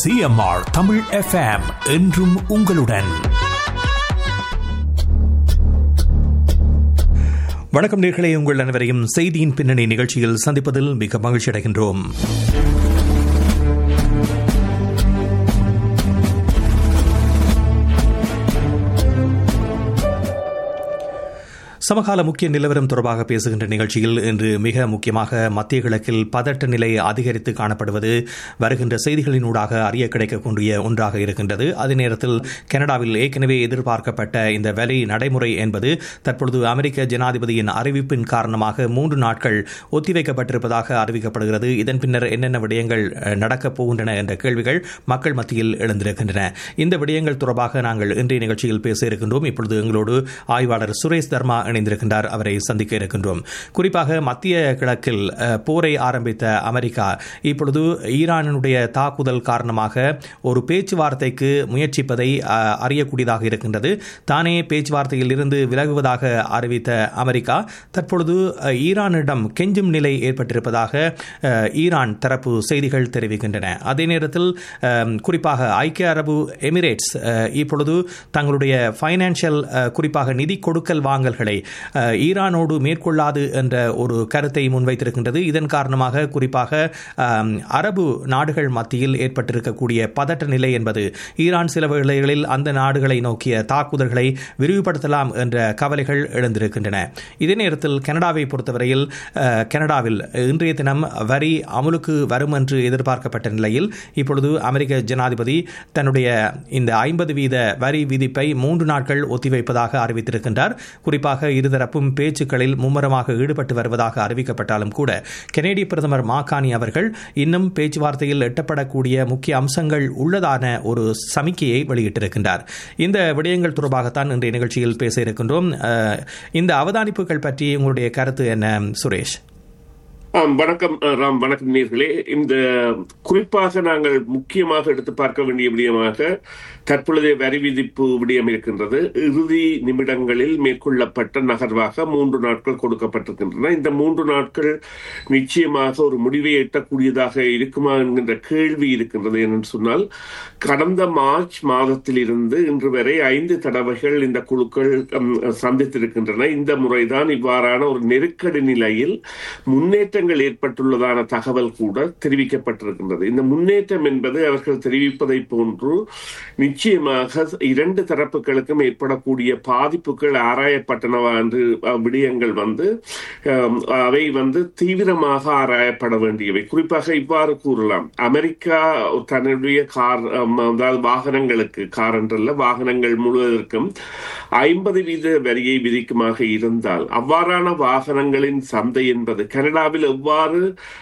CMR Tamil FM என்றும் உங்களுடன் வணக்கம் நேர்களே உங்கள் அனைவரையும் செய்தியின் பின்னணி நிகழ்ச்சியில் சந்திப்பதில் மிக மகிழ்ச்சி அடைகின்றோம் சமகால முக்கிய நிலவரம் தொடர்பாக பேசுகின்ற நிகழ்ச்சியில் இன்று மிக முக்கியமாக மத்திய கிழக்கில் பதட்ட நிலை அதிகரித்து காணப்படுவது வருகின்ற செய்திகளினூடாக அறிய கிடைக்கக்கூடிய ஒன்றாக இருக்கின்றது அதே நேரத்தில் கனடாவில் ஏற்கனவே எதிர்பார்க்கப்பட்ட இந்த வேலை நடைமுறை என்பது தற்பொழுது அமெரிக்க ஜனாதிபதியின் அறிவிப்பின் காரணமாக மூன்று நாட்கள் ஒத்திவைக்கப்பட்டிருப்பதாக அறிவிக்கப்படுகிறது இதன் பின்னர் என்னென்ன விடயங்கள் நடக்கப் போகின்றன என்ற கேள்விகள் மக்கள் மத்தியில் எழுந்திருக்கின்றன இந்த விடயங்கள் தொடர்பாக நாங்கள் இன்றைய நிகழ்ச்சியில் பேச இருக்கின்றோம் இப்பொழுது எங்களோடு ஆய்வாளர் சுரேஷ் தர்மா இணைந்திருக்கின்றார் அவரை சந்திக்க இருக்கின்றோம் குறிப்பாக மத்திய கிழக்கில் போரை ஆரம்பித்த அமெரிக்கா இப்பொழுது ஈரானுடைய தாக்குதல் காரணமாக ஒரு பேச்சுவார்த்தைக்கு முயற்சிப்பதை அறியக்கூடியதாக இருக்கின்றது தானே பேச்சுவார்த்தையில் இருந்து விலகுவதாக அறிவித்த அமெரிக்கா தற்பொழுது ஈரானிடம் கெஞ்சும் நிலை ஏற்பட்டிருப்பதாக ஈரான் தரப்பு செய்திகள் தெரிவிக்கின்றன அதே நேரத்தில் குறிப்பாக ஐக்கிய அரபு எமிரேட்ஸ் இப்பொழுது தங்களுடைய பைனான்சியல் குறிப்பாக நிதி கொடுக்கல் வாங்கல்களை ஈரானோடு மேற்கொள்ளாது என்ற ஒரு கருத்தை முன்வைத்திருக்கின்றது இதன் காரணமாக குறிப்பாக அரபு நாடுகள் மத்தியில் ஏற்பட்டிருக்கக்கூடிய பதட்ட நிலை என்பது ஈரான் சில வேளைகளில் அந்த நாடுகளை நோக்கிய தாக்குதல்களை விரிவுபடுத்தலாம் என்ற கவலைகள் எழுந்திருக்கின்றன இதே நேரத்தில் கனடாவை பொறுத்தவரையில் கனடாவில் இன்றைய தினம் வரி அமுலுக்கு வரும் என்று எதிர்பார்க்கப்பட்ட நிலையில் இப்பொழுது அமெரிக்க ஜனாதிபதி தன்னுடைய இந்த ஐம்பது வீத வரி விதிப்பை மூன்று நாட்கள் ஒத்திவைப்பதாக அறிவித்திருக்கின்றார் குறிப்பாக இருதரப்பும் பேச்சுக்களில் மும்முரமாக ஈடுபட்டு வருவதாக அறிவிக்கப்பட்டாலும் கூட கனேடிய பிரதமர் மாகாணி அவர்கள் இன்னும் பேச்சுவார்த்தையில் எட்டப்படக்கூடிய முக்கிய அம்சங்கள் உள்ளதான ஒரு சமிக்கையை வெளியிட்டிருக்கின்றார் இந்த விடயங்கள் தொடர்பாகத்தான் இன்றைய நிகழ்ச்சியில் பேச இருக்கின்றோம் இந்த அவதானிப்புகள் பற்றி உங்களுடைய கருத்து என்ன சுரேஷ் வணக்கம் ராம் வணக்கம் நீர்களே இந்த குறிப்பாக நாங்கள் முக்கியமாக எடுத்து பார்க்க வேண்டிய விடயமாக தற்பொழுதைய வரி விதிப்பு விடயம் இருக்கின்றது இறுதி நிமிடங்களில் மேற்கொள்ளப்பட்ட நகர்வாக மூன்று நாட்கள் கொடுக்கப்பட்டிருக்கின்றன இந்த மூன்று நாட்கள் நிச்சயமாக ஒரு முடிவை எட்டக்கூடியதாக இருக்குமா என்கின்ற கேள்வி இருக்கின்றது என்று சொன்னால் கடந்த மார்ச் மாதத்தில் இருந்து இன்று வரை ஐந்து தடவைகள் இந்த குழுக்கள் சந்தித்திருக்கின்றன இந்த முறைதான் இவ்வாறான ஒரு நெருக்கடி நிலையில் முன்னேற்றங்கள் ஏற்பட்டுள்ளதான தகவல் கூட தெரிவிக்கப்பட்டிருக்கின்றது இந்த முன்னேற்றம் என்பது அவர்கள் தெரிவிப்பதை போன்று நிச்சயமாக இரண்டு தரப்புகளுக்கும் ஏற்படக்கூடிய பாதிப்புகள் ஆராயப்பட்டனவா என்று விடயங்கள் வந்து அவை வந்து தீவிரமாக ஆராயப்பட வேண்டியவை குறிப்பாக இவ்வாறு கூறலாம் அமெரிக்கா தன்னுடைய கார் அதாவது வாகனங்களுக்கு கார் என்றல்ல வாகனங்கள் முழுவதற்கும் ஐம்பது வீத வரியை விதிக்குமாக இருந்தால் அவ்வாறான வாகனங்களின் சந்தை என்பது கனடாவில் எவ்வாறு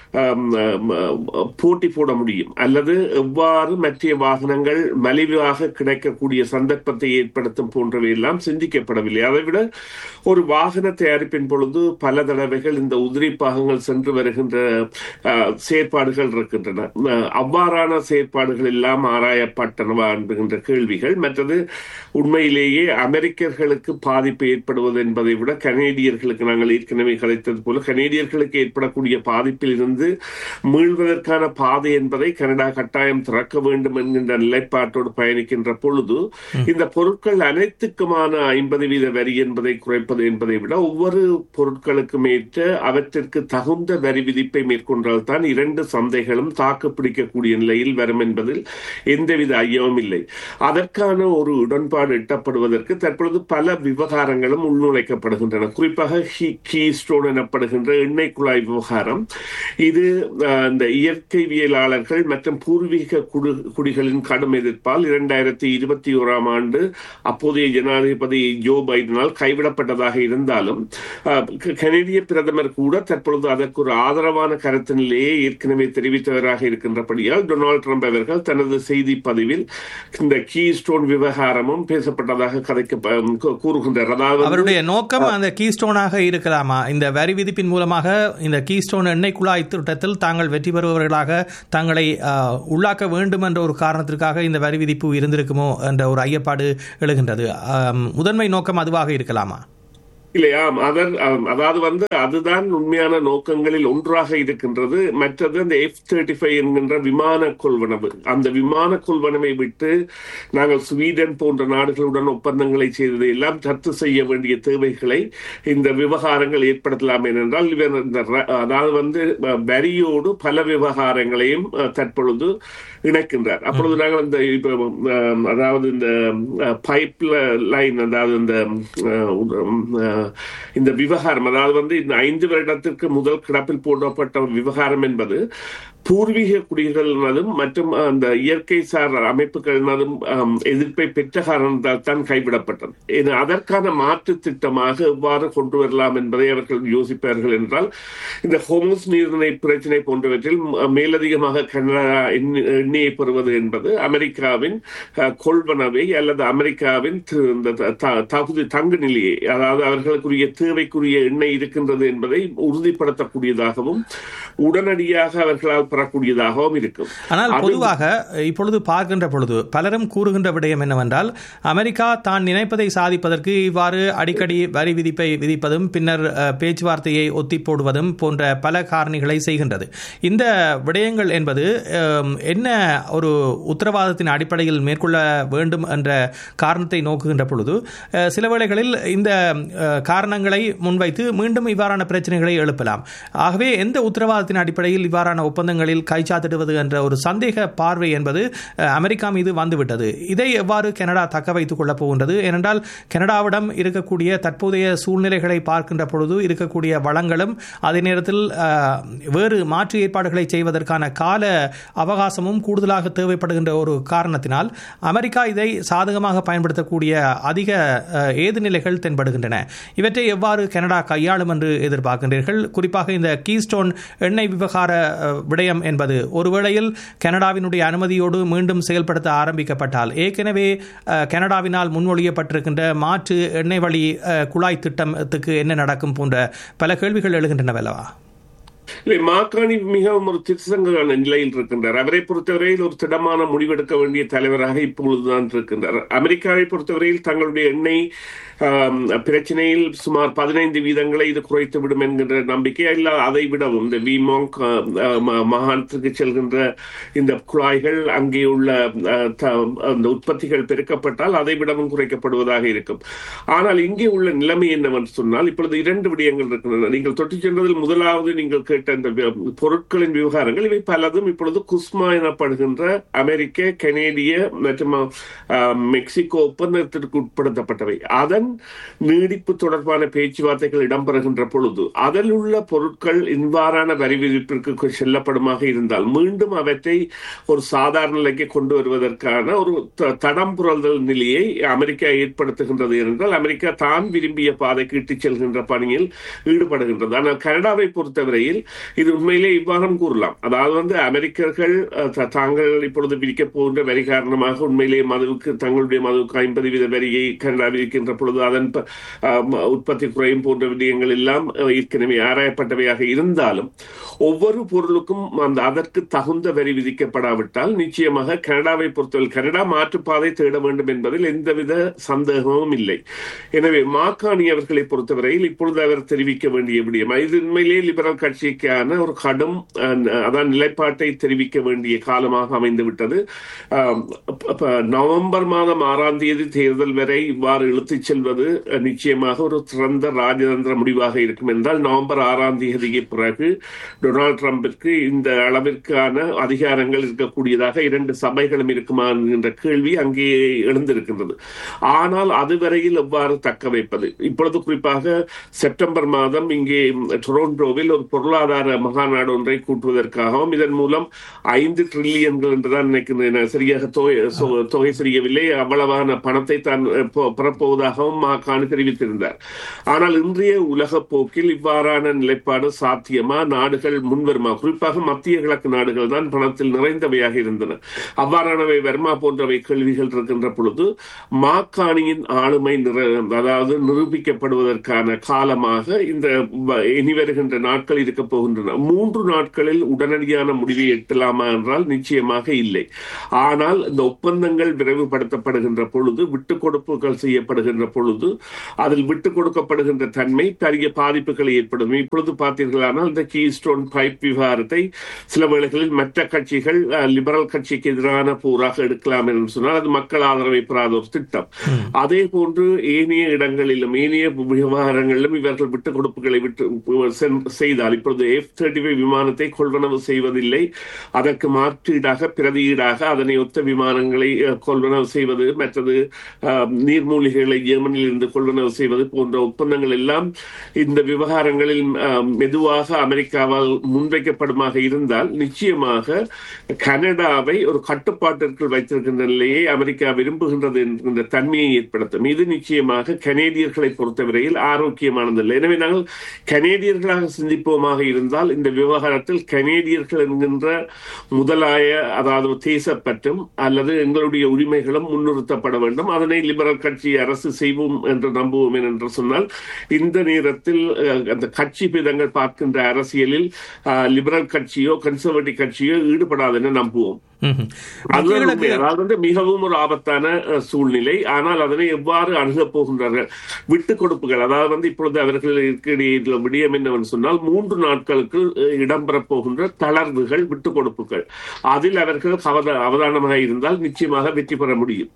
போட்டி போட முடியும் அல்லது எவ்வாறு மற்ற வாகனங்கள் மலிவாக கிடைக்கக்கூடிய சந்தர்ப்பத்தை ஏற்படுத்தும் போன்றவை எல்லாம் சிந்திக்கப்படவில்லை அதைவிட ஒரு வாகன தயாரிப்பின் பொழுது பல தடவைகள் இந்த உதிரி பாகங்கள் சென்று வருகின்ற செயற்பாடுகள் இருக்கின்றன அவ்வாறான செயற்பாடுகள் எல்லாம் ஆராயப்பட்டனவா என்கின்ற கேள்விகள் மற்றது உண்மையிலேயே அமெரிக்கர்களுக்கு பாதிப்பு ஏற்படுவது என்பதை விட கனேடியர்களுக்கு நாங்கள் ஏற்கனவே கலைத்தது போல கனேடியர்களுக்கு ஏற்படக்கூடிய பாதிப்பில் இருந்து மீள்வதற்கான பாதை என்பதை கனடா கட்டாயம் திறக்க வேண்டும் என்கின்ற நிலைப்பாட்டோடு பயணிக்கின்ற பொழுது இந்த பொருட்கள் அனைத்துக்குமான ஐம்பது வீத வரி என்பதை குறைப்பது என்பதை விட ஒவ்வொரு பொருட்களுக்கும் ஏற்ற அவற்றிற்கு தகுந்த வரி விதிப்பை மேற்கொண்டால் தான் இரண்டு சந்தைகளும் தாக்கு பிடிக்கக்கூடிய நிலையில் வரும் என்பதில் எந்தவித ஐயமும் இல்லை அதற்கான ஒரு உடன்பாடு எட்டப்படுவதற்கு தற்பொழுது பல விவகாரங்களும் உள்நுழைக்கப்படுகின்றன குறிப்பாக கீ ஸ்டோன் எனப்படுகின்ற எண்ணெய் குழாய் விவகாரம் இது இந்த இயற்கைவியலாளர்கள் மற்றும் பூர்வீக குடு குடிகளின் கடும் எதிர்ப்பால் இரண்டாயிரத்தி இருபத்தி ஓராம் ஆண்டு அப்போதைய ஜனாதிபதி ஜோ பைடனால் கைவிடப்பட்டதாக இருந்தாலும் கனேடிய பிரதமர் கூட தற்பொழுது அதற்கு ஒரு ஆதரவான கருத்து நிலையை ஏற்கனவே தெரிவித்தவராக இருக்கின்றபடியால் டொனால்டு ட்ரம்ப் அவர்கள் தனது செய்தி பதிவில் இந்த கீ ஸ்டோன் விவகாரமும் பேசப்பட்டதாக கதைக்க கூறுகின்றார் அதாவது அவருடைய நோக்கம் அந்த கீ ஸ்டோனாக இருக்கலாமா இந்த வரி விதிப்பின் மூலமாக இந்த கீ ஸ்டோன் எண்ணெய் குழாய் திட்டத்தில் தாங்கள் வெற்றி பெறுபவர்களாக தங்களை உள்ளாக்க வேண்டும் என்ற ஒரு காரணத்திற்காக இந்த வரி விதிப்பு இருந்திருக்குமோ என்ற ஒரு ஐயப்பாடு எழுகின்றது முதன்மை நோக்கம் அதுவாக இருக்கலாமா இல்லையா அதன் அதாவது வந்து அதுதான் உண்மையான நோக்கங்களில் ஒன்றாக இருக்கின்றது மற்றது அந்த எஃப் தேர்ட்டி ஃபைவ் என்கின்ற விமான கொள்வனவு அந்த விமான கொள்வனவை விட்டு நாங்கள் ஸ்வீடன் போன்ற நாடுகளுடன் ஒப்பந்தங்களை செய்ததை எல்லாம் ரத்து செய்ய வேண்டிய தேவைகளை இந்த விவகாரங்கள் ஏற்படுத்தலாம் ஏனென்றால் இவர் இந்த அதாவது வந்து வரியோடு பல விவகாரங்களையும் தற்பொழுது இணைக்கின்றார் அப்பொழுது நாங்கள் இந்த இப்போ அதாவது இந்த பைப் லைன் அதாவது இந்த இந்த விவகாரம் அதாவது வந்து இந்த ஐந்து வருடத்திற்கு முதல் கிடப்பில் போடப்பட்ட விவகாரம் என்பது பூர்வீக குடிகளினதும் மற்றும் அந்த இயற்கை சார் அமைப்புகளினதும் எதிர்ப்பை பெற்ற காரணத்தால் தான் கைவிடப்பட்டது இது அதற்கான மாற்று திட்டமாக எவ்வாறு கொண்டு வரலாம் என்பதை அவர்கள் யோசிப்பார்கள் என்றால் இந்த ஹோமஸ் நீர்நிலை பிரச்சினை போன்றவற்றில் மேலதிகமாக கனடா எண்ணெயை பெறுவது என்பது அமெரிக்காவின் கொள்வனவை அல்லது அமெரிக்காவின் தகுதி தங்கு நிலையை அதாவது அவர்களுக்குரிய தேவைக்குரிய எண்ணெய் இருக்கின்றது என்பதை உறுதிப்படுத்தக்கூடியதாகவும் உடனடியாக அவர்களால் பெறக்கூடியதாகவும் இருக்கும் ஆனால் பொதுவாக இப்பொழுது பார்க்கின்ற பொழுது பலரும் கூறுகின்ற விடயம் என்னவென்றால் அமெரிக்கா தான் நினைப்பதை சாதிப்பதற்கு இவ்வாறு அடிக்கடி வரி விதிப்பை விதிப்பதும் பின்னர் பேச்சுவார்த்தையை ஒத்தி போடுவதும் போன்ற பல காரணிகளை செய்கின்றது இந்த விடயங்கள் என்பது என்ன ஒரு உத்தரவாதத்தின் அடிப்படையில் மேற்கொள்ள வேண்டும் என்ற காரணத்தை நோக்குகின்ற பொழுது சில வேளைகளில் இந்த காரணங்களை முன்வைத்து மீண்டும் இவ்வாறான பிரச்சனைகளை எழுப்பலாம் ஆகவே எந்த உத்தரவாதத்தின் அடிப்படையில் இவ்வாறான ஒப்பந்தங்களில் கைச்சாத்திடுவது என்ற ஒரு சந்தேக பார்வை என்பது அமெரிக்கா மீது வந்துவிட்டது இதை எவ்வாறு கனடா தக்க வைத்துக் கொள்ளப் போகின்றது ஏனென்றால் கனடாவிடம் இருக்கக்கூடிய தற்போதைய சூழ்நிலைகளை பார்க்கின்ற பொழுது இருக்கக்கூடிய வளங்களும் அதே நேரத்தில் வேறு மாற்று ஏற்பாடுகளை செய்வதற்கான கால அவகாசமும் கூடுதலாக தேவைப்படுகின்ற ஒரு காரணத்தினால் அமெரிக்கா இதை சாதகமாக பயன்படுத்தக்கூடிய அதிக ஏதுநிலைகள் தென்படுகின்றன இவற்றை எவ்வாறு கனடா கையாளும் என்று எதிர்பார்க்கின்றீர்கள் குறிப்பாக இந்த கீஸ்டோன் எண்ணெய் விவகார விடயம் என்பது ஒருவேளையில் கனடாவினுடைய அனுமதியோடு மீண்டும் செயல்படுத்த ஆரம்பிக்கப்பட்டால் ஏற்கனவே கனடாவினால் முன்மொழியப்பட்டிருக்கின்ற மாற்று எண்ணெய் வழி குழாய் திட்டத்துக்கு என்ன நடக்கும் போன்ற பல கேள்விகள் எழுகின்றனவல்லவா இல்லை மாக்காணி மிகவும் ஒரு திருசங்கமான நிலையில் இருக்கின்றார் அவரை பொறுத்தவரையில் ஒரு திடமான முடிவெடுக்க வேண்டிய தலைவராக இப்பொழுதுதான் இருக்கின்றார் அமெரிக்காவை பொறுத்தவரையில் தங்களுடைய எண்ணெய் பிரச்சனையில் சுமார் பதினைந்து வீதங்களை இது குறைத்து விடும் என்கின்ற நம்பிக்கை இல்ல அதை விடவும் இந்த விமோங் மாகாணத்திற்கு செல்கின்ற இந்த குழாய்கள் அங்கே உள்ள அந்த உற்பத்திகள் பெருக்கப்பட்டால் அதை விடவும் குறைக்கப்படுவதாக இருக்கும் ஆனால் இங்கே உள்ள நிலைமை என்னவென்று சொன்னால் இப்பொழுது இரண்டு விடயங்கள் இருக்கின்றன நீங்கள் தொட்டு சென்றதில் முதலாவது நீங்கள் கேட்ட இந்த பொருட்களின் விவகாரங்கள் இவை பலதும் இப்பொழுது குஸ்மா எனப்படுகின்ற அமெரிக்க கனேடிய மற்றும் மெக்சிகோ ஒப்பந்தத்திற்கு உட்படுத்தப்பட்டவை அதன் நீடிப்பு தொடர்பான பேச்சுவார்த்தைகள் இடம்பெறுகின்ற பொழுது அதில் உள்ள பொருட்கள் இவ்வாறான வரி விதிப்பிற்கு செல்லப்படுமாக இருந்தால் மீண்டும் அவற்றை ஒரு சாதாரண நிலைக்கு கொண்டு வருவதற்கான ஒரு தடம் புரள்தல் நிலையை அமெரிக்கா ஏற்படுத்துகின்றது என்றால் அமெரிக்கா தான் விரும்பிய பாதைக்கு இட்டுச் செல்கின்ற பணியில் ஈடுபடுகின்றது ஆனால் கனடாவை பொறுத்தவரையில் இது உண்மையிலே இவ்வாறும் கூறலாம் அதாவது வந்து அமெரிக்கர்கள் தாங்கள் இப்பொழுது விதிக்கப் போகின்ற வரி காரணமாக உண்மையிலேயே மதுவுக்கு தங்களுடைய மதுவுக்கு ஐம்பது வீத வரியை கனடா விதிக்கின்ற பொழுது அதன் உற்பத்தி குறையும் போன்ற விடயங்கள் எல்லாம் ஏற்கனவே ஆராயப்பட்டவையாக இருந்தாலும் ஒவ்வொரு பொருளுக்கும் அந்த அதற்கு தகுந்த வரி விதிக்கப்படாவிட்டால் நிச்சயமாக கனடாவை பொறுத்தவரை கனடா மாற்றுப்பாதை தேட வேண்டும் என்பதில் எந்தவித சந்தேகமும் இல்லை எனவே மாக்காணி அவர்களை பொறுத்தவரையில் இப்பொழுது அவர் தெரிவிக்க வேண்டிய விடயம் இது உண்மையிலேயே லிபரல் கட்சிக்கான ஒரு கடும் அதான் நிலைப்பாட்டை தெரிவிக்க வேண்டிய காலமாக அமைந்து விட்டது நவம்பர் மாதம் ஆறாம் தேதி தேர்தல் வரை இவ்வாறு இழுத்துச் செல்வது நிச்சயமாக ஒரு சிறந்த ராஜதந்திர முடிவாக இருக்கும் என்றால் நவம்பர் ஆறாம் தேதிக்கு பிறகு டொனால்டு டிரம்பிற்கு இந்த அளவிற்கான அதிகாரங்கள் இருக்கக்கூடியதாக இரண்டு சபைகளும் இருக்குமா என்கின்ற கேள்வி அங்கே எழுந்திருக்கின்றது ஆனால் அதுவரையில் எவ்வாறு தக்க வைப்பது இப்பொழுது குறிப்பாக செப்டம்பர் மாதம் இங்கே டொரண்டோவில் ஒரு பொருளாதார மகாநாடு ஒன்றை கூட்டுவதற்காகவும் இதன் மூலம் ஐந்து ட்ரில்லியன்கள் என்றுதான் நினைக்கின்றன சரியாக தொகை தொகை தெரியவில்லை அவ்வளவான பணத்தை தான் பெறப்போவதாகவும் மாகாணி தெரிவித்திருந்தார் ஆனால் இன்றைய உலக போக்கில் இவ்வாறான நிலைப்பாடு சாத்தியமா நாடுகள் முன்வருமா குறிப்பாக மத்திய கிழக்கு நாடுகள் தான் பணத்தில் நிறைந்தவையாக இருந்தன அவ்வாறானவை வர்மா போன்றவை கேள்விகள் இருக்கின்ற பொழுது மாக்காணியின் ஆளுமை அதாவது நிரூபிக்கப்படுவதற்கான காலமாக இந்த இனி வருகின்ற நாட்கள் இருக்க போகின்றன மூன்று நாட்களில் உடனடியான முடிவை எட்டலாமா என்றால் நிச்சயமாக இல்லை ஆனால் இந்த ஒப்பந்தங்கள் விரைவுபடுத்தப்படுகின்ற பொழுது விட்டுக் கொடுப்புகள் செய்யப்படுகின்ற பொழுது அதில் விட்டுக் கொடுக்கப்படுகின்ற தன்மை பெரிய பாதிப்புகளை ஏற்படும் இப்பொழுது பார்த்தீர்களானால் இந்த கீஸ்டோன் பைப் விவகாரத்தை சில வேளைகளில் மற்ற கட்சிகள் லிபரல் கட்சிக்கு எதிரான போராக எடுக்கலாம் என்று சொன்னால் அது மக்கள் ஆதரவை பெறாத ஒரு திட்டம் அதே போன்று ஏனைய இடங்களிலும் ஏனைய விவகாரங்களிலும் இவர்கள் விட்டுக் கொடுப்புகளை விட்டு செய்தால் இப்பொழுது எஃப் தேர்ட்டி ஃபைவ் விமானத்தை கொள்வனவு செய்வதில்லை அதற்கு மாற்றீடாக பிரதியீடாக அதனை ஒத்த விமானங்களை கொள்வனவு செய்வது மற்றது நீர்மூலிகைகளை ஜெர்மனியில் இருந்து கொள்வனவு செய்வது போன்ற ஒப்பந்தங்கள் எல்லாம் இந்த விவகாரங்களில் மெதுவாக அமெரிக்காவால் முன்வைக்கப்படுமாக இருந்தால் நிச்சயமாக கனடாவை ஒரு கட்டுப்பாட்டிற்குள் வைத்திருக்கின்ற நிலையை அமெரிக்கா விரும்புகின்றது என்கின்ற தன்மையை ஏற்படுத்தும் இது நிச்சயமாக கனேடியர்களை பொறுத்தவரையில் ஆரோக்கியமானதில்லை எனவே நாங்கள் கனேடியர்களாக சிந்திப்போமாக இருந்தால் இந்த விவகாரத்தில் கனேடியர்கள் என்கின்ற முதலாய அதாவது தேசப்பற்றும் அல்லது எங்களுடைய உரிமைகளும் முன்னிறுத்தப்பட வேண்டும் அதனை லிபரல் கட்சி அரசு செய்வோம் என்று நம்புவோம் என்று சொன்னால் இந்த நேரத்தில் அந்த கட்சி பிதங்கள் பார்க்கின்ற அரசியலில் லிபரல் கட்சியோ கன்சர்வேட்டிவ் கட்சியோ ஈடுபடாது என நம்புவோம் அதாவது மிகவும் ஒரு ஆபத்தான சூழ்நிலை ஆனால் அதனை எவ்வாறு அணுகப் போகின்றார்கள் விட்டுக் கொடுப்புகள் அதாவது வந்து இப்பொழுது அவர்களுக்கு விடயம் என்னவென்று சொன்னால் மூன்று நாட்களுக்கு இடம்பெறப் போகின்ற தளர்வுகள் விட்டுக் கொடுப்புகள் அதில் அவர்கள் அவதானமாக இருந்தால் நிச்சயமாக வெற்றி பெற முடியும்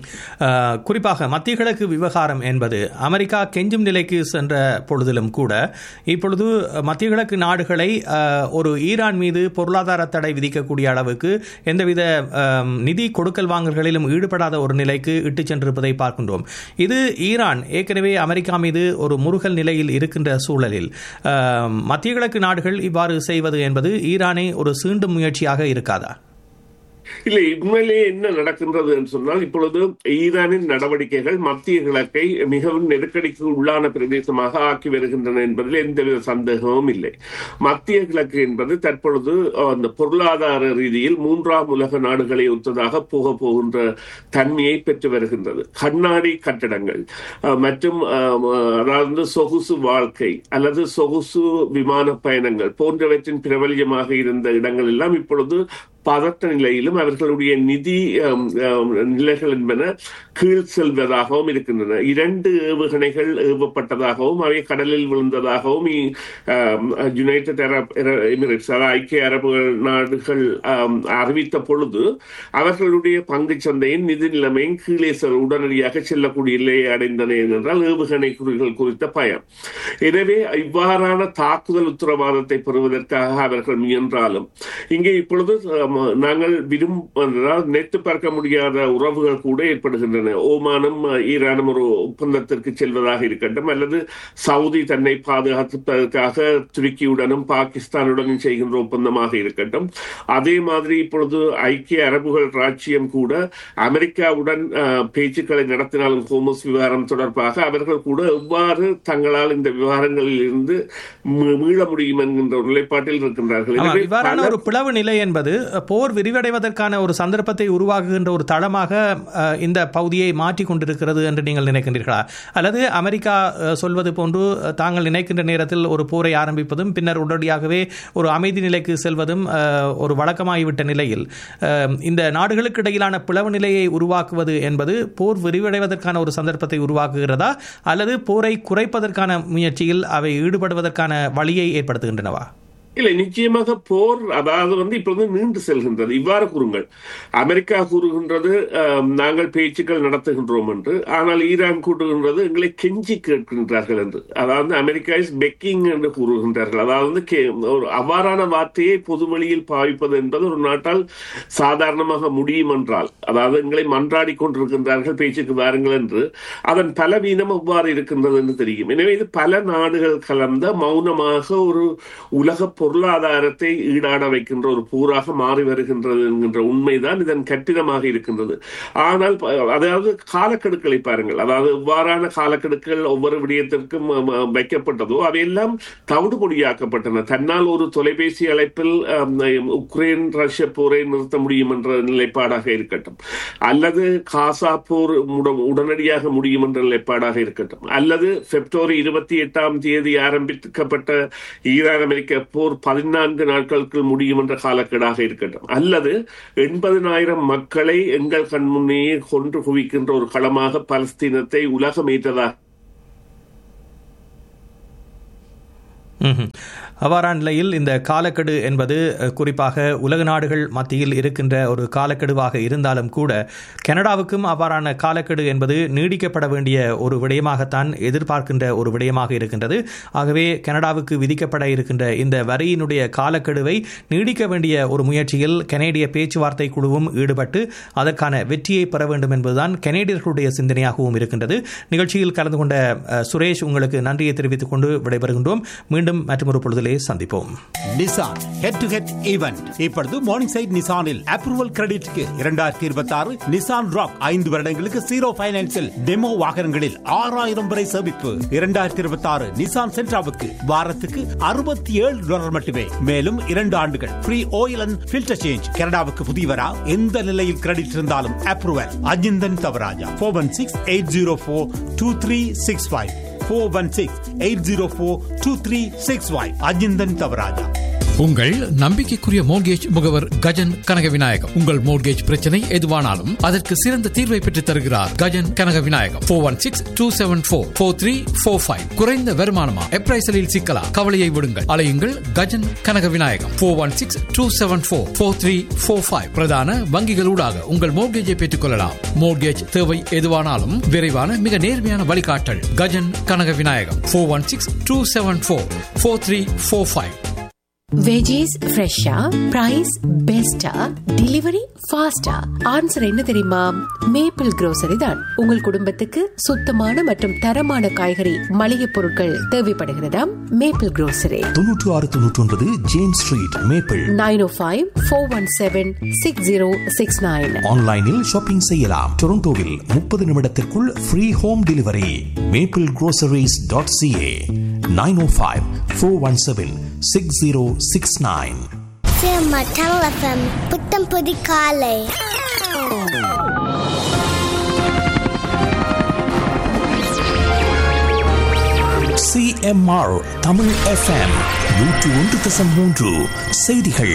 குறிப்பாக மத்திய கிழக்கு விவகாரம் என்பது அமெரிக்கா கெஞ்சும் நிலைக்கு சென்ற பொழுதிலும் கூட இப்பொழுது மத்திய கிழக்கு நாடுகளை ஒரு ஈரான் மீது பொருளாதார தடை விதிக்கக்கூடிய அளவுக்கு எந்தவித நிதி கொடுக்கல் வாங்கல்களிலும் ஈடுபடாத ஒரு நிலைக்கு இட்டு சென்றிருப்பதை பார்க்கின்றோம் இது ஈரான் ஏற்கனவே அமெரிக்கா மீது ஒரு முருகல் நிலையில் இருக்கின்ற சூழலில் மத்திய கிழக்கு நாடுகள் இவ்வாறு செய்வது என்பது ஈரானை ஒரு சீண்டும் முயற்சியாக இருக்காதா இல்லை உண்மையிலேயே என்ன நடக்கின்றது என்று சொன்னால் இப்பொழுது ஈரானின் நடவடிக்கைகள் மத்திய கிழக்கை மிகவும் நெருக்கடிக்கு உள்ளான பிரதேசமாக ஆக்கி வருகின்றன என்பதில் எந்தவித சந்தேகமும் இல்லை மத்திய கிழக்கு என்பது தற்பொழுது அந்த பொருளாதார ரீதியில் மூன்றாம் உலக நாடுகளை ஒத்ததாக போக போகின்ற தன்மையை பெற்று வருகின்றது கண்ணாடி கட்டடங்கள் மற்றும் அதாவது சொகுசு வாழ்க்கை அல்லது சொகுசு விமான பயணங்கள் போன்றவற்றின் பிரபல்யமாக இருந்த இடங்கள் எல்லாம் இப்பொழுது பதட்ட நிலையிலும் அவர்களுடைய நிதி நிலைகள் என்பன கீழ் செல்வதாகவும் இருக்கின்றன இரண்டு ஏவுகணைகள் ஏவப்பட்டதாகவும் அவை கடலில் விழுந்ததாகவும் யுனைடெட் அரப் எமிரேட்ஸ் அதாவது ஐக்கிய அரபு நாடுகள் அறிவித்த பொழுது அவர்களுடைய பங்கு சந்தையின் நிதி நிலைமையும் கீழே உடனடியாக செல்லக்கூடிய நிலையை அடைந்தன என்றால் ஏவுகணை குறிகள் குறித்த பயம் எனவே இவ்வாறான தாக்குதல் உத்தரவாதத்தை பெறுவதற்காக அவர்கள் முயன்றாலும் இங்கே இப்பொழுது நாங்கள் விரும்ப நெத்து பார்க்க முடியாத உறவுகள் கூட ஏற்படுகின்றன ஓமானும் ஈரானும் ஒரு ஒப்பந்தத்திற்கு செல்வதாக இருக்கட்டும் அல்லது சவுதி தன்னை பாதுகாப்பதற்காக துருக்கியுடனும் பாகிஸ்தானுடனும் செய்கின்ற ஒப்பந்தமாக இருக்கட்டும் அதே மாதிரி இப்பொழுது ஐக்கிய அரபுகள் ராஜ்யம் கூட அமெரிக்காவுடன் பேச்சுக்களை நடத்தினாலும் ஹோமஸ் விவகாரம் தொடர்பாக அவர்கள் கூட எவ்வாறு தங்களால் இந்த விவகாரங்களில் இருந்து மீள முடியும் என்கின்ற ஒரு நிலைப்பாட்டில் இருக்கின்றார்கள் இவ்வாறான ஒரு பிளவு நிலை என்பது போர் விரிவடைவதற்கான ஒரு சந்தர்ப்பத்தை உருவாக்குகின்ற ஒரு தளமாக இந்த பகுதியை மாற்றிக் கொண்டிருக்கிறது என்று நீங்கள் நினைக்கின்றீர்களா அல்லது அமெரிக்கா சொல்வது போன்று தாங்கள் நினைக்கின்ற நேரத்தில் ஒரு போரை ஆரம்பிப்பதும் பின்னர் உடனடியாகவே ஒரு அமைதி நிலைக்கு செல்வதும் ஒரு வழக்கமாகிவிட்ட நிலையில் இந்த நாடுகளுக்கு இடையிலான பிளவு நிலையை உருவாக்குவது என்பது போர் விரிவடைவதற்கான ஒரு சந்தர்ப்பத்தை உருவாக்குகிறதா அல்லது போரை குறைப்பதற்கான முயற்சியில் அவை ஈடுபடுவதற்கான வழியை ஏற்படுத்துகின்றனவா இல்லை நிச்சயமாக போர் அதாவது வந்து இப்பொழுது நீண்டு செல்கின்றது இவ்வாறு கூறுங்கள் அமெரிக்கா கூறுகின்றது நாங்கள் பேச்சுக்கள் நடத்துகின்றோம் என்று ஆனால் ஈரான் கூறுகின்றது எங்களை கெஞ்சி கேட்கின்றார்கள் என்று அதாவது அமெரிக்கா இஸ் பெக்கிங் என்று கூறுகின்றார்கள் அதாவது ஒரு அவ்வாறான வார்த்தையை பொதுவெளியில் பாவிப்பது என்பது ஒரு நாட்டால் சாதாரணமாக முடியும் என்றால் அதாவது எங்களை மன்றாடி கொண்டிருக்கின்றார்கள் பேச்சுக்கு வாருங்கள் என்று அதன் பலவீனம் எவ்வாறு இருக்கின்றது என்று தெரியும் எனவே இது பல நாடுகள் கலந்த மௌனமாக ஒரு உலக பொருளாதாரத்தை ஈடாட வைக்கின்ற ஒரு போராக மாறி வருகின்றது என்கின்ற உண்மைதான் இதன் கட்டிடமாக இருக்கின்றது ஆனால் அதாவது காலக்கெடுக்களை பாருங்கள் அதாவது இவ்வாறான காலக்கெடுக்கள் ஒவ்வொரு விடயத்திற்கும் வைக்கப்பட்டதோ அவையெல்லாம் தவிடுபொடியாக்கப்பட்டன தன்னால் ஒரு தொலைபேசி அழைப்பில் உக்ரைன் ரஷ்ய போரை நிறுத்த முடியும் என்ற நிலைப்பாடாக இருக்கட்டும் அல்லது காசா போர் உடனடியாக முடியும் என்ற நிலைப்பாடாக இருக்கட்டும் அல்லது பிப்ரவரி இருபத்தி எட்டாம் தேதி ஆரம்பிக்கப்பட்ட ஈரான் அமெரிக்க போர் ஒரு பதினான்கு நாட்களுக்கு முடியும் என்ற காலக்கெடாக இருக்கட்டும் அல்லது எண்பதினாயிரம் மக்களை எங்கள் கண் முன்னேயே கொன்று குவிக்கின்ற ஒரு களமாக பலஸ்தீனத்தை உலகம் ஏற்றதாக ம்ஹும். அவ்வாறான நிலையில் இந்த காலக்கெடு என்பது அஹ், குறிப்பாக உலக நாடுகள் மத்தியில் இருக்கின்ற ஒரு காலக்கெடுவாக இருந்தாலும் கூட கனடாவுக்கும் அவ்வாறான காலக்கெடு என்பது நீடிக்கப்பட வேண்டிய ஒரு விடயமாகத்தான் எதிர்பார்க்கின்ற ஒரு விடயமாக இருக்கின்றது ஆகவே கனடாவுக்கு விதிக்கப்பட இருக்கின்ற இந்த வரியினுடைய காலக்கெடுவை நீடிக்க வேண்டிய ஒரு முயற்சியில் கனேடிய பேச்சுவார்த்தை குழுவும் ஈடுபட்டு அதற்கான வெற்றியை பெற வேண்டும் என்பதுதான் கனேடியர்களுடைய சிந்தனையாகவும் இருக்கின்றது நிகழ்ச்சியில் கலந்து கொண்ட அஹ், சுரேஷ் உங்களுக்கு நன்றியை தெரிவித்துக் கொண்டு விடைபெறுகின்றோம் மீண்டும் மற்றொரு பொழுதிலே சந்திப்போம் Nissan head to head event இப்பொழுது மார்னிங் சைட் நிசானில் அப்ரூவல் கிரெடிட்க்கு இரண்டாயிரத்தி இருபத்தி ஆறு நிசான் ராக் ஐந்து வருடங்களுக்கு ஜீரோ பைனான்சில் டெமோ வாகனங்களில் ஆறாயிரம் வரை சேமிப்பு இரண்டாயிரத்தி இருபத்தி ஆறு நிசான் சென்ட்ராவுக்கு வாரத்துக்கு அறுபத்தி ஏழு டாலர் மட்டுமே மேலும் இரண்டு ஆண்டுகள் free oil and filter change கனடாவுக்கு புதியவரா எந்த நிலையில் கிரெடிட் இருந்தாலும் approval Ajinthan Thavarajah four one six eight zero four two three six five four one six eight zero four two three six five Ajinthan Thavarajah உங்கள் நம்பிக்கைக்குரிய மோர்கேஜ் முகவர் கஜன் கனக விநாயகம் உங்கள் மோர்கேஜ் பிரச்சனை எதுவானாலும் அதற்கு சிறந்த தீர்வை பெற்றுத் தருகிறார் Gajan Kanaga Vinayagam four one six two seven four four three four five குறைந்த வருமானமா எப்ரைசலில் சிக்கலா கவலையை விடுங்கள் அலையுங்கள் Gajan Kanaga Vinayagam four one six two seven four four three four five பிரதான வங்கிகளூடாக உங்கள் மோர்கேஜை பெற்றுக் கொள்ளலாம் மோர்கேஜ் தேவை எதுவானாலும் விரைவான மிக நேர்மையான வழிகாட்டல் Gajan Kanaga Vinayagam four one six two seven four four three four five veggies ஃப்ரெஷ்ஷா பிரைஸ் பெஸ்டா டெலிவரி ஃபாஸ்டா ஆன்சர் என்ன தெரியுமா மேப்பிள் grocery தான் உங்கள் குடும்பத்துக்கு சுத்தமான மற்றும் தரமான காய்கறி மளிகை பொருட்கள் தேவைப்படுகிறதாம் மேப்பிள் grocery தொன்னூற்று ஆறு தொன்னூற்றி ஒன்பது James street maple nine O five four one seven six zero six nine ஆன்லைனில் ஷாப்பிங் செய்யலாம் டொரண்டோவில் முப்பது நிமிடத்திற்குள் free home delivery maple groceries.ca dot CA nine O five four one seven six zero six nine cinema Tamil FM புத்தம் புது காலை CMR Tamil FM நூற்று ஒன்று தசம் மூன்று செய்திகள்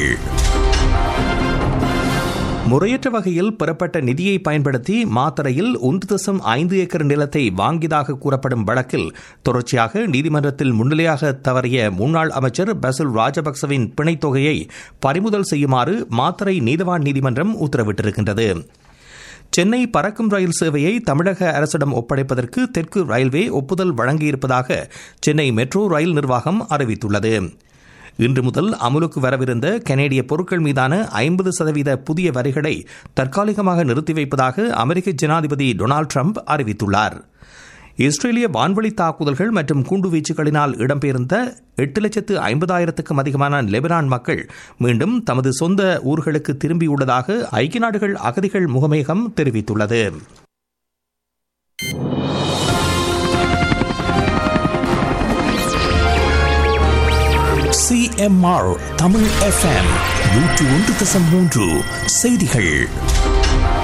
முறையற்ற வகையில் பெறப்பட்ட நிதியை பயன்படுத்தி மாத்தறையில் ஒன்று தசம் ஐந்து ஏக்கர் நிலத்தை வாங்கியதாக கூறப்படும் வழக்கில் தொடர்ச்சியாக நீதிமன்றத்தில் முன்னிலையாக தவறிய முன்னாள் அமைச்சர் பசுல் ராஜபக்சவின் பிணைத் தொகையை பறிமுதல் செய்யுமாறு மாத்தறை நீதவான் நீதிமன்றம் உத்தரவிட்டிருக்கின்றது சென்னை பறக்கும் ரயில் சேவையை தமிழக அரசிடம் ஒப்படைப்பதற்கு தெற்கு ரயில்வே ஒப்புதல் வழங்கியிருப்பதாக சென்னை மெட்ரோ ரயில் நிர்வாகம் அறிவித்துள்ளது இன்று முதல் அமுலுக்கு வரவிருந்த கனேடிய பொருட்கள் மீதான ஐம்பது சதவீத புதிய வரிகளை தற்காலிகமாக நிறுத்தி வைப்பதாக அமெரிக்க ஜனாதிபதி டொனால்டு ட்ரம்ப் அறிவித்துள்ளார் இஸ்ரேலிய வான்வழி தாக்குதல்கள் மற்றும் குண்டுவீச்சுகளினால் இடம்பெயர்ந்த எட்டு லட்சத்து ஐம்பதாயிரத்துக்கும் அதிகமான லெபனான் மக்கள் மீண்டும் தமது சொந்த ஊர்களுக்கு திரும்பியுள்ளதாக ஐக்கிய நாடுகள் அகதிகள் முகமையகம் தெரிவித்துள்ளது சிஎம்ஆர் தமிழ் எஃப்எம் நூற்று ஒன்று தசம் மூன்று செய்திகள்